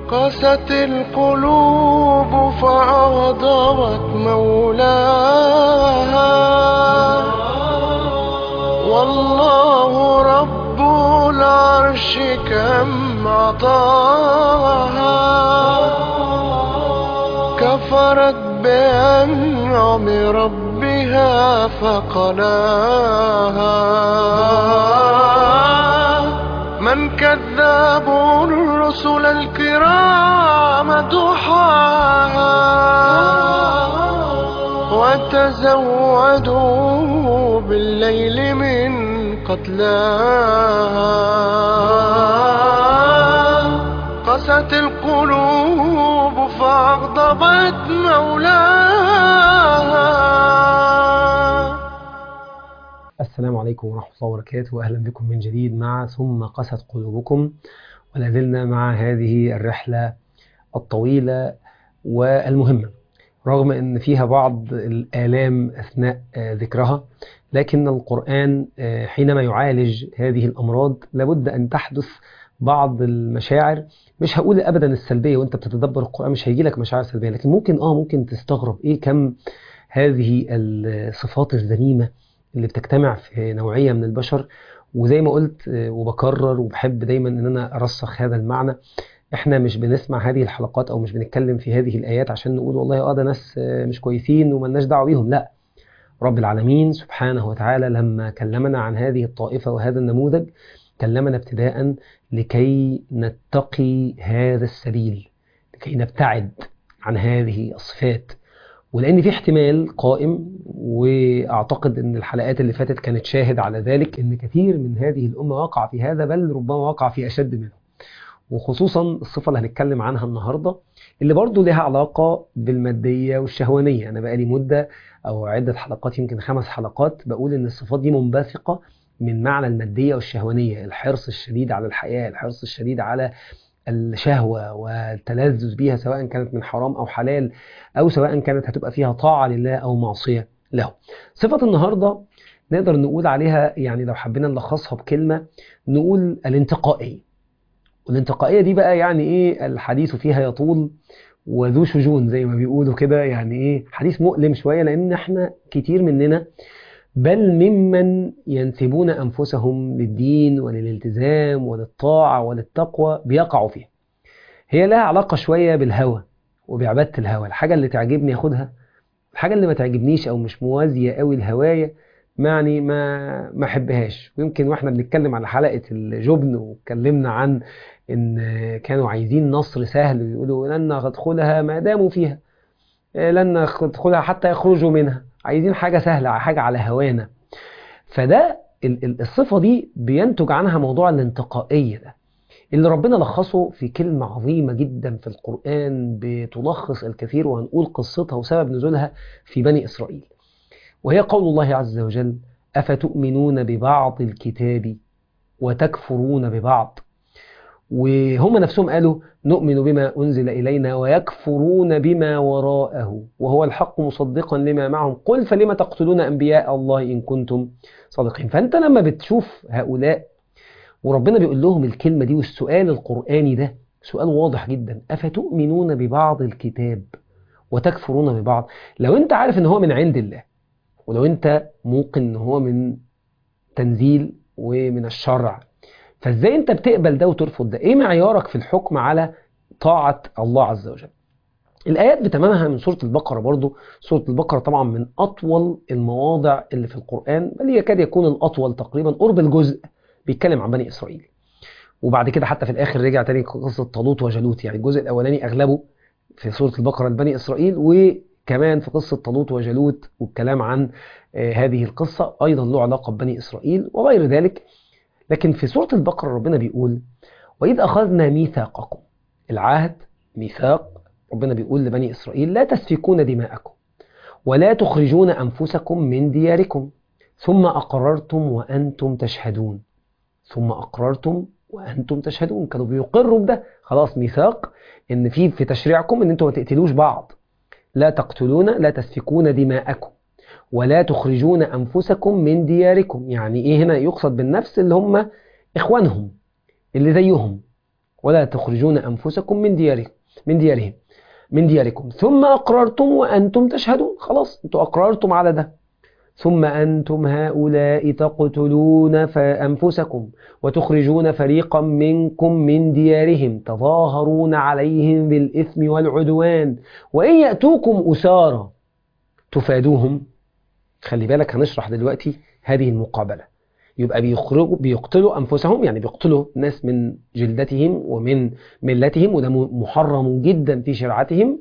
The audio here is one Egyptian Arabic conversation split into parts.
قست القلوب فأغضبت مولاها والله رب العرش كم عطاها كفرت بأنعم ربها فقلاها من كذاب الرسل الكرام دحاها وتزودوا بالليل من قتلاها قست القلوب فأغضبت مولاها السلام عليكم ورحمة الله وبركاته وأهلا بكم من جديد مع ثم قست قلوبكم ولا زلنا مع هذه الرحلة الطويلة والمهمة رغم أن فيها بعض الآلام أثناء ذكرها لكن القرآن حينما يعالج هذه الأمراض لابد أن تحدث بعض المشاعر مش هقول ابدا السلبيه وانت بتتدبر القران مش هيجي لك مشاعر سلبيه لكن ممكن اه ممكن تستغرب ايه كم هذه الصفات الذميمه اللي بتجتمع في نوعيه من البشر وزي ما قلت وبكرر وبحب دايما ان انا ارسخ هذا المعنى احنا مش بنسمع هذه الحلقات او مش بنتكلم في هذه الايات عشان نقول والله اه ده ناس مش كويسين وملناش دعوه بيهم لا رب العالمين سبحانه وتعالى لما كلمنا عن هذه الطائفه وهذا النموذج كلمنا ابتداء لكي نتقي هذا السبيل لكي نبتعد عن هذه الصفات ولان في احتمال قائم واعتقد ان الحلقات اللي فاتت كانت شاهد على ذلك ان كثير من هذه الامه وقع في هذا بل ربما وقع في اشد منه وخصوصا الصفه اللي هنتكلم عنها النهارده اللي برضه لها علاقه بالماديه والشهوانيه انا بقالي مده او عده حلقات يمكن خمس حلقات بقول ان الصفات دي منبثقه من معنى المادية والشهوانية الحرص الشديد على الحياة الحرص الشديد على الشهوة والتلذذ بها سواء كانت من حرام أو حلال أو سواء كانت هتبقى فيها طاعة لله أو معصية له صفة النهاردة نقدر نقول عليها يعني لو حبينا نلخصها بكلمة نقول الانتقائية والانتقائية دي بقى يعني إيه الحديث فيها يطول وذو شجون زي ما بيقولوا كده يعني إيه حديث مؤلم شوية لأن إحنا كتير مننا بل ممن ينسبون أنفسهم للدين وللالتزام وللطاعة وللتقوى بيقعوا فيها هي لها علاقة شوية بالهوى وبعبادة الهوى الحاجة اللي تعجبني أخدها الحاجة اللي ما تعجبنيش أو مش موازية قوي الهواية يعني ما ما احبهاش ويمكن واحنا بنتكلم على حلقة الجبن واتكلمنا عن ان كانوا عايزين نصر سهل ويقولوا لن ندخلها ما داموا فيها لن ندخلها حتى يخرجوا منها عايزين حاجة سهلة حاجة على هوانا فده الصفة دي بينتج عنها موضوع الانتقائية ده اللي ربنا لخصه في كلمة عظيمة جدا في القرآن بتلخص الكثير وهنقول قصتها وسبب نزولها في بني إسرائيل وهي قول الله عز وجل أفتؤمنون ببعض الكتاب وتكفرون ببعض وهم نفسهم قالوا نؤمن بما أنزل إلينا ويكفرون بما وراءه وهو الحق مصدقا لما معهم قل فلما تقتلون أنبياء الله إن كنتم صادقين فأنت لما بتشوف هؤلاء وربنا بيقول لهم الكلمة دي والسؤال القرآني ده سؤال واضح جدا أفتؤمنون ببعض الكتاب وتكفرون ببعض لو أنت عارف أن هو من عند الله ولو أنت موقن أن هو من تنزيل ومن الشرع فازاي انت بتقبل ده وترفض ده ايه معيارك في الحكم على طاعة الله عز وجل الآيات بتمامها من سورة البقرة برضو سورة البقرة طبعا من أطول المواضع اللي في القرآن بل يكاد يكون الأطول تقريبا قرب الجزء بيتكلم عن بني إسرائيل وبعد كده حتى في الآخر رجع تاني قصة طالوت وجالوت يعني الجزء الأولاني أغلبه في سورة البقرة لبني إسرائيل وكمان في قصة طالوت وجالوت والكلام عن هذه القصة أيضا له علاقة ببني إسرائيل وغير ذلك لكن في سورة البقرة ربنا بيقول وإذ أخذنا ميثاقكم العهد ميثاق ربنا بيقول لبني إسرائيل لا تسفكون دماءكم ولا تخرجون أنفسكم من دياركم ثم أقررتم وأنتم تشهدون ثم أقررتم وأنتم تشهدون كانوا بيقروا بده خلاص ميثاق إن في في تشريعكم إن أنتم ما تقتلوش بعض لا تقتلون لا تسفكون دماءكم ولا تخرجون أنفسكم من دياركم يعني إيه هنا يقصد بالنفس اللي هم إخوانهم اللي زيهم ولا تخرجون أنفسكم من دياركم من ديارهم من دياركم ثم أقررتم وأنتم تشهدون خلاص أنتم أقررتم على ده ثم أنتم هؤلاء تقتلون أنفسكم وتخرجون فريقا منكم من ديارهم تظاهرون عليهم بالإثم والعدوان وإن يأتوكم أسارى تفادوهم خلي بالك هنشرح دلوقتي هذه المقابلة يبقى بيخرجوا بيقتلوا أنفسهم يعني بيقتلوا ناس من جلدتهم ومن ملتهم وده محرم جدا في شرعتهم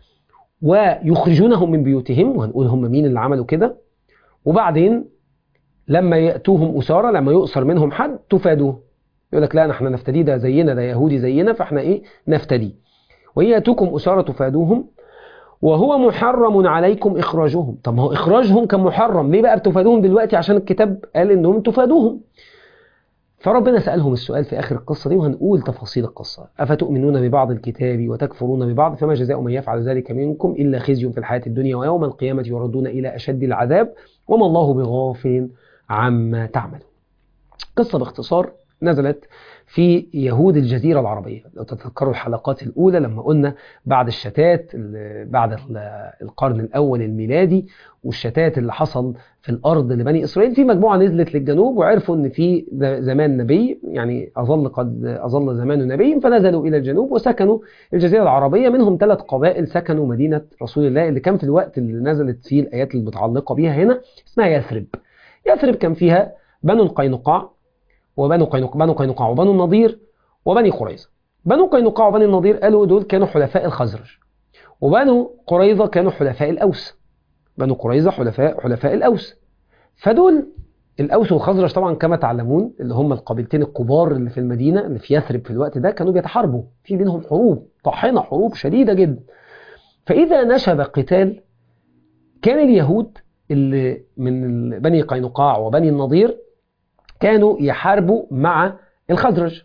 ويخرجونهم من بيوتهم وهنقول هم مين اللي عملوا كده وبعدين لما يأتوهم أسارى لما يؤسر منهم حد تفادوه يقول لك لا احنا نفتدي ده زينا ده يهودي زينا فاحنا ايه نفتدي وإن يأتوكم أسارى تفادوهم وهو محرم عليكم إخراجهم طب ما هو إخراجهم كان محرم ليه بقى بتفادوهم دلوقتي عشان الكتاب قال إنهم تفادوهم فربنا سألهم السؤال في آخر القصة دي وهنقول تفاصيل القصة أفتؤمنون ببعض الكتاب وتكفرون ببعض فما جزاء من يفعل ذلك منكم إلا خزي في الحياة الدنيا ويوم القيامة يردون إلى أشد العذاب وما الله بغافل عما تعملون قصة باختصار نزلت في يهود الجزيرة العربية لو تتذكروا الحلقات الأولى لما قلنا بعد الشتات بعد القرن الأول الميلادي والشتات اللي حصل في الأرض لبني إسرائيل في مجموعة نزلت للجنوب وعرفوا أن في زمان نبي يعني أظل قد أظل زمان نبي فنزلوا إلى الجنوب وسكنوا الجزيرة العربية منهم ثلاث قبائل سكنوا مدينة رسول الله اللي كان في الوقت اللي نزلت فيه الآيات اللي متعلقة بيها هنا اسمها يثرب يثرب كان فيها بنو القينقاع وبنو قينقاع بنو قينقاع وبنو النضير وبني قريظة بنو قينقاع وبني النضير قالوا دول كانوا حلفاء الخزرج وبنو قريظة كانوا حلفاء الأوس بنو قريظة حلفاء حلفاء الأوس فدول الأوس والخزرج طبعا كما تعلمون اللي هم القبيلتين الكبار اللي في المدينة اللي في يثرب في الوقت ده كانوا بيتحاربوا في بينهم حروب طاحنة حروب شديدة جدا فإذا نشب قتال كان اليهود اللي من بني قينقاع وبني النضير كانوا يحاربوا مع الخزرج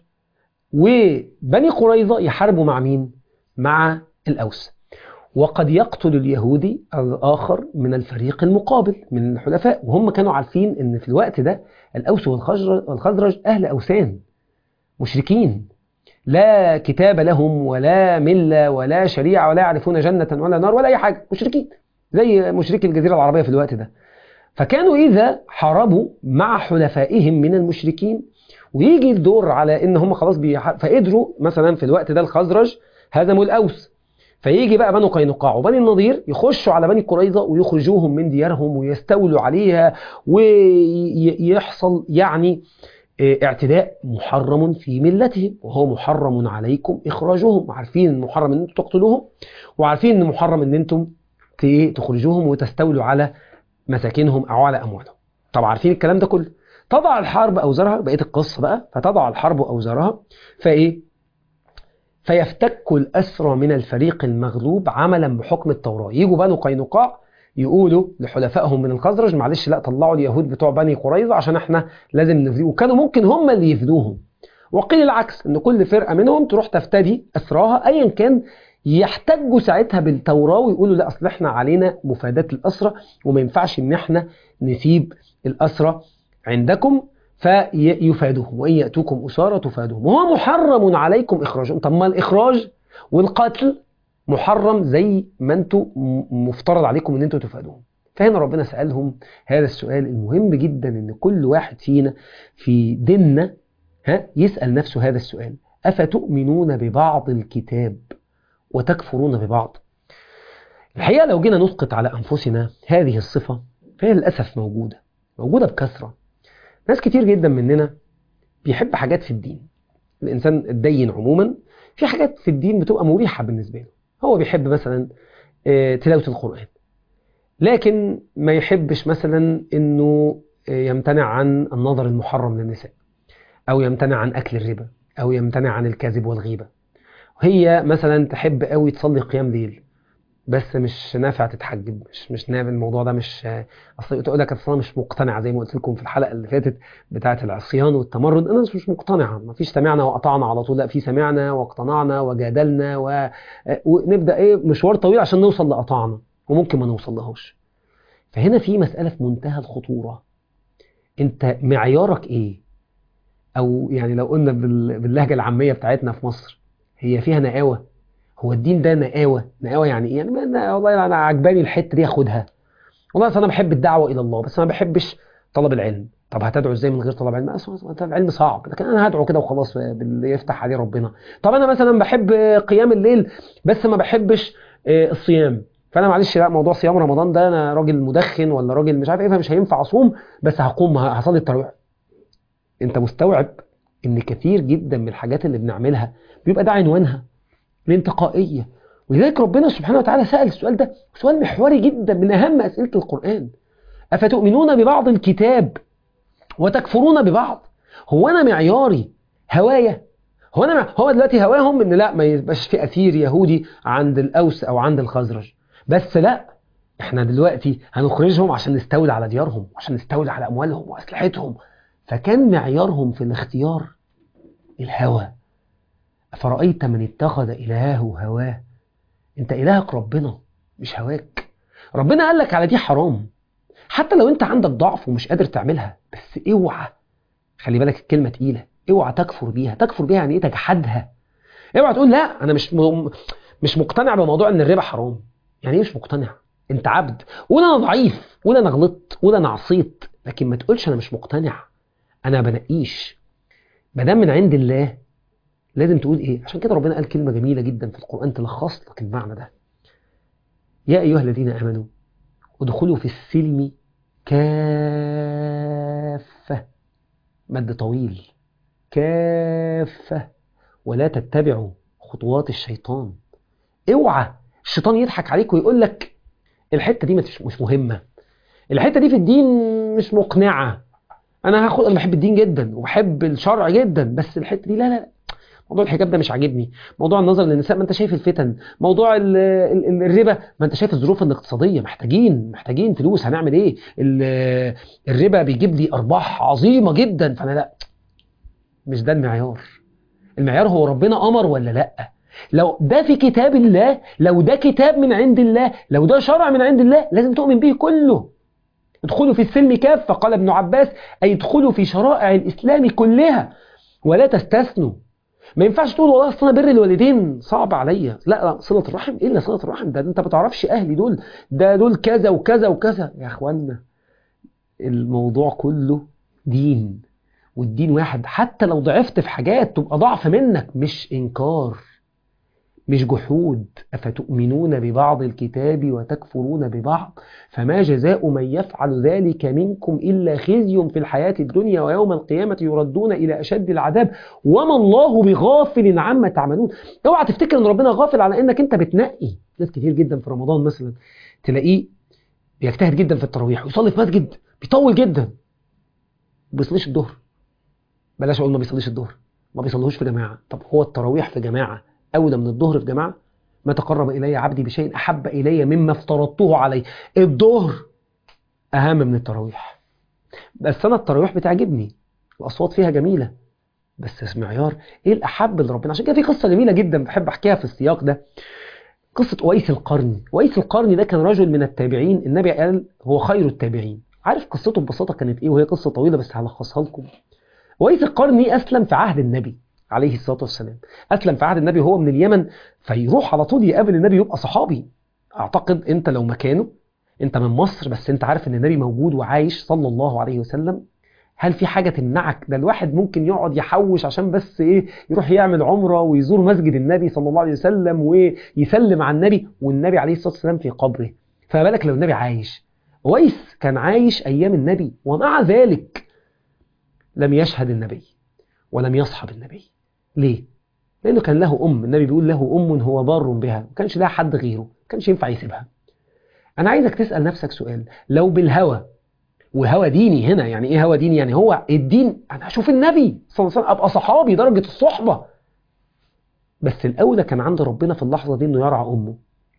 وبني قريظة يحاربوا مع مين؟ مع الأوس وقد يقتل اليهودي الآخر من الفريق المقابل من الحلفاء وهم كانوا عارفين ان في الوقت ده الأوس والخزرج أهل أوثان مشركين لا كتاب لهم ولا ملة ولا شريعة ولا يعرفون جنة ولا نار ولا أي حاجة مشركين زي مشركي الجزيرة العربية في الوقت ده فكانوا إذا حاربوا مع حلفائهم من المشركين ويجي الدور على ان هم خلاص بيح... فقدروا مثلا في الوقت ده الخزرج هزموا الاوس فيجي بقى بنو قينقاع وبني النضير يخشوا على بني قريظه ويخرجوهم من ديارهم ويستولوا عليها ويحصل يعني اعتداء محرم في ملتهم وهو محرم عليكم اخراجهم عارفين ان محرم ان انتم تقتلوهم وعارفين ان محرم ان انتم تخرجوهم وتستولوا على مساكنهم او على اموالهم طبعا عارفين الكلام ده كله تضع الحرب أوزارها بقيت القصة بقى فتضع الحرب أوزارها فإيه فيفتك الأسرى من الفريق المغلوب عملا بحكم التوراة يجوا بنو قينقاع يقولوا لحلفائهم من الخزرج معلش لا طلعوا اليهود بتوع بني قريظة عشان احنا لازم نفديه وكانوا ممكن هم اللي يفدوهم وقيل العكس ان كل فرقة منهم تروح تفتدي أسراها أيا كان يحتجوا ساعتها بالتوراة ويقولوا لا أصل احنا علينا مفاداة الأسرة وما ينفعش ان احنا نسيب الأسرة عندكم فيفادوهم وإن يأتوكم أسارى تفادوهم وهو محرم عليكم إخراجهم طب ما الإخراج والقتل محرم زي ما انتم مفترض عليكم ان انتم تفادوهم فهنا ربنا سألهم هذا السؤال المهم جدا ان كل واحد فينا في ديننا ها يسأل نفسه هذا السؤال أفتؤمنون ببعض الكتاب وتكفرون ببعض الحقيقة لو جينا نسقط على أنفسنا هذه الصفة فهي للأسف موجودة موجودة بكثرة ناس كتير جدا مننا بيحب حاجات في الدين الإنسان الدين عموما في حاجات في الدين بتبقى مريحة بالنسبة له هو بيحب مثلا تلاوة القرآن لكن ما يحبش مثلا انه يمتنع عن النظر المحرم للنساء او يمتنع عن اكل الربا او يمتنع عن الكذب والغيبة هي مثلا تحب قوي تصلي قيام ليل بس مش نافع تتحجب مش مش نافع الموضوع ده مش اصل تقول لك اصل مش مقتنعه زي ما قلت لكم في الحلقه اللي فاتت بتاعه العصيان والتمرد انا مش مقتنعه ما فيش سمعنا وقطعنا على طول لا في سمعنا واقتنعنا وجادلنا و... ونبدا ايه مشوار طويل عشان نوصل لقطعنا وممكن ما نوصل لهوش فهنا في مساله في منتهى الخطوره انت معيارك ايه او يعني لو قلنا بال- باللهجه العاميه بتاعتنا في مصر هي فيها نقاوه هو الدين ده نقاوه نقاوه يعني ايه يعني ما- والله انا عجباني الحته دي اخدها والله أصل انا بحب الدعوه الى الله بس انا ما بحبش طلب العلم طب هتدعو ازاي من غير طلب علم أصل طلب العلم صعب لكن انا هدعو كده وخلاص باللي يفتح عليه ربنا طب انا مثلا بحب قيام الليل بس ما بحبش آه، الصيام فانا معلش لا موضوع صيام رمضان ده انا راجل مدخن ولا راجل مش عارف ايه فمش هينفع اصوم بس هقوم ه- هصلي التراويح انت مستوعب ان كثير جدا من الحاجات اللي بنعملها بيبقى ده عنوانها الانتقائيه ولذلك ربنا سبحانه وتعالى سأل السؤال ده سؤال محوري جدا من اهم اسئله القران افتؤمنون ببعض الكتاب وتكفرون ببعض هو انا معياري هوايه هو انا مع... هو دلوقتي هواهم ان لا ما يبقاش في اثير يهودي عند الاوس او عند الخزرج بس لا احنا دلوقتي هنخرجهم عشان نستولي على ديارهم عشان نستولي على اموالهم واسلحتهم فكان معيارهم في الاختيار الهوى أفرأيت من اتخذ إلهه هواه أنت إلهك ربنا مش هواك ربنا قال لك على دي حرام حتى لو أنت عندك ضعف ومش قادر تعملها بس اوعى خلي بالك الكلمة تقيلة اوعى تكفر بيها تكفر بيها يعني ايه تجحدها اوعى تقول لا انا مش م... مش مقتنع بموضوع ان الربا حرام يعني ايه مش مقتنع انت عبد قول انا ضعيف قول انا غلطت قول انا عصيت لكن ما تقولش انا مش مقتنع انا بنقيش ما دام من عند الله لازم تقول ايه عشان كده ربنا قال كلمه جميله جدا في القران تلخص لك المعنى ده يا ايها الذين امنوا ادخلوا في السلم كافه مد طويل كافه ولا تتبعوا خطوات الشيطان اوعى الشيطان يضحك عليك ويقول لك الحته دي مش مش مهمه الحته دي في الدين مش مقنعه انا هاخد انا بحب الدين جدا وبحب الشرع جدا بس الحته دي لا لا لا موضوع الحجاب ده مش عاجبني موضوع النظر للنساء ما انت شايف الفتن موضوع ال ال الربا ما انت شايف الظروف الاقتصاديه محتاجين محتاجين فلوس هنعمل ايه ال- الربا بيجيب لي ارباح عظيمه جدا فانا لا مش ده المعيار المعيار هو ربنا امر ولا لا لو ده في كتاب الله لو ده كتاب من عند الله لو ده شرع من عند الله لازم تؤمن به كله ادخلوا في السلم كافة قال ابن عباس أي ادخلوا في شرائع الإسلام كلها ولا تستثنوا ما ينفعش تقول والله اصل انا بر الوالدين صعب عليا لا لا صله الرحم ايه اللي صله الرحم ده انت ما بتعرفش اهلي دول ده دول كذا وكذا وكذا يا اخوانا الموضوع كله دين والدين واحد حتى لو ضعفت في حاجات تبقى ضعف منك مش انكار مش جحود أفتؤمنون ببعض الكتاب وتكفرون ببعض فما جزاء من يفعل ذلك منكم إلا خزي في الحياة الدنيا ويوم القيامة يردون إلى أشد العذاب وما الله بغافل عما تعملون اوعى تفتكر ان ربنا غافل على انك انت بتنقي ناس كتير جدا في رمضان مثلا تلاقيه بيجتهد جدا في التراويح ويصلي في مسجد بيطول جدا ما بيصليش الظهر بلاش اقول ما بيصليش الظهر ما بيصليهوش في جماعه طب هو التراويح في جماعه اولى من الظهر في جماعه ما تقرب الي عبدي بشيء احب الي مما افترضته عليه الظهر اهم من التراويح بس انا التراويح بتعجبني الاصوات فيها جميله بس معيار ايه الاحب لربنا عشان كده في قصه جميله جدا بحب احكيها في السياق ده قصه اويس القرني اويس القرني ده كان رجل من التابعين النبي قال هو خير التابعين عارف قصته ببساطه كانت ايه وهي قصه طويله بس هلخصها لكم اويس القرني اسلم في عهد النبي عليه الصلاه والسلام اسلم في عهد النبي وهو من اليمن فيروح على طول يقابل النبي يبقى صحابي اعتقد انت لو مكانه انت من مصر بس انت عارف ان النبي موجود وعايش صلى الله عليه وسلم هل في حاجة تمنعك ده الواحد ممكن يقعد يحوش عشان بس ايه يروح يعمل عمرة ويزور مسجد النبي صلى الله عليه وسلم ويسلم على النبي والنبي عليه الصلاة والسلام في قبره فما بالك لو النبي عايش ويس كان عايش أيام النبي ومع ذلك لم يشهد النبي ولم يصحب النبي ليه؟ لأنه كان له أم النبي بيقول له أم هو بار بها ما كانش لها حد غيره ما كانش ينفع يسيبها أنا عايزك تسأل نفسك سؤال لو بالهوى وهوى ديني هنا يعني ايه هوى ديني يعني هو الدين انا هشوف النبي صلى الله عليه وسلم ابقى صحابي درجه الصحبه بس الاولى كان عند ربنا في اللحظه دي انه يرعى امه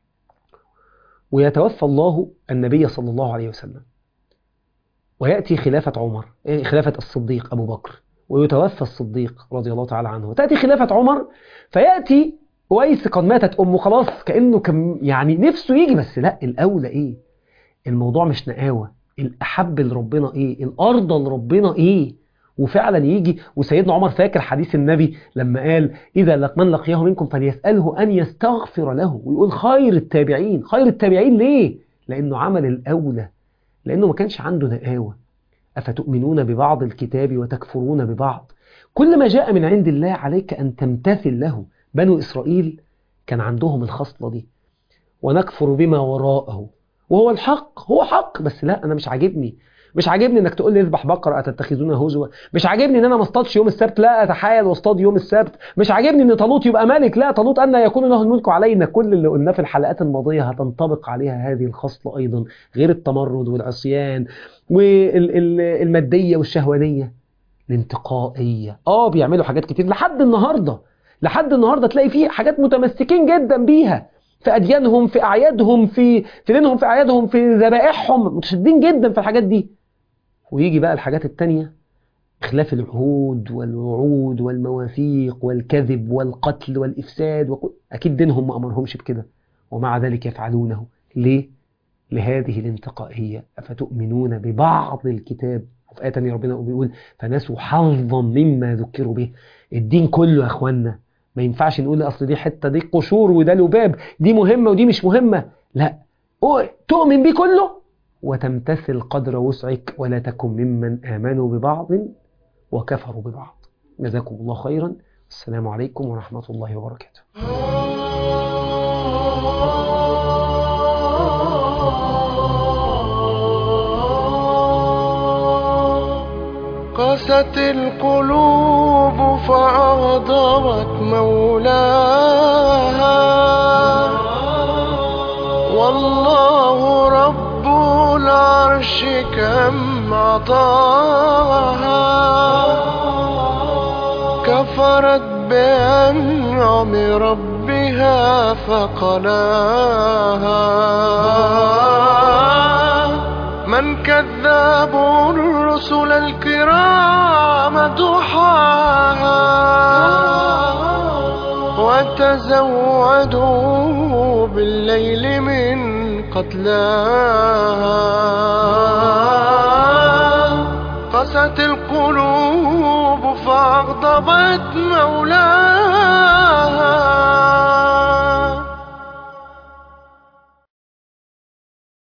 ويتوفى الله النبي صلى الله عليه وسلم وياتي خلافه عمر إيه خلافه الصديق ابو بكر ويتوفى الصديق رضي الله تعالى عنه وتاتي خلافه عمر فياتي ويس قد ماتت امه خلاص كانه كان يعني نفسه يجي بس لا الاولى ايه الموضوع مش نقاوه الأحب لربنا إيه الأرض لربنا إيه وفعلا يجي وسيدنا عمر فاكر حديث النبي لما قال إذا لق- من لقيه منكم فليسأله أن يستغفر له ويقول خير التابعين خير التابعين ليه؟ لأنه عمل الأولى لأنه ما كانش عنده نقاوة أفتؤمنون ببعض الكتاب وتكفرون ببعض كل ما جاء من عند الله عليك أن تمتثل له بنو إسرائيل كان عندهم الخصلة دي ونكفر بما وراءه وهو الحق هو حق بس لا أنا مش عاجبني مش عاجبني انك تقول لي اذبح بقره اتتخذونها هزوا مش عاجبني ان انا ما اصطادش يوم السبت لا اتحايل واصطاد يوم السبت مش عاجبني ان طالوت يبقى ملك لا طالوت ان يكون له الملك علينا كل اللي قلناه في الحلقات الماضيه هتنطبق عليها هذه الخصله ايضا غير التمرد والعصيان والماديه والشهوانيه الانتقائيه اه بيعملوا حاجات كتير لحد النهارده لحد النهارده تلاقي فيه حاجات متمسكين جدا بيها في اديانهم في اعيادهم في في دينهم في اعيادهم في ذبائحهم متشددين جدا في الحاجات دي ويجي بقى الحاجات التانية خلاف العهود والوعود والمواثيق والكذب والقتل والإفساد وكل... أكيد دينهم ما أمرهمش بكده ومع ذلك يفعلونه ليه؟ لهذه الانتقائية أفتؤمنون ببعض الكتاب وفي آية تانية ربنا بيقول فنسوا حظا مما ذكروا به الدين كله يا أخوانا ما ينفعش نقول أصل دي حتة دي قشور وده لباب دي مهمة ودي مش مهمة لا تؤمن بيه كله وتمتثل قدر وسعك ولا تكن ممن آمنوا ببعض وكفروا ببعض جزاكم الله خيرا السلام عليكم ورحمة الله وبركاته قست القلوب فأغضبت مولاها والله رب العرش كم عطاها كفرت بأنعم ربها فقلاها من كذاب الرسل الكرام دحاها وتزودوا بالليل من قتلاها قست القلوب فأغضبت مولاها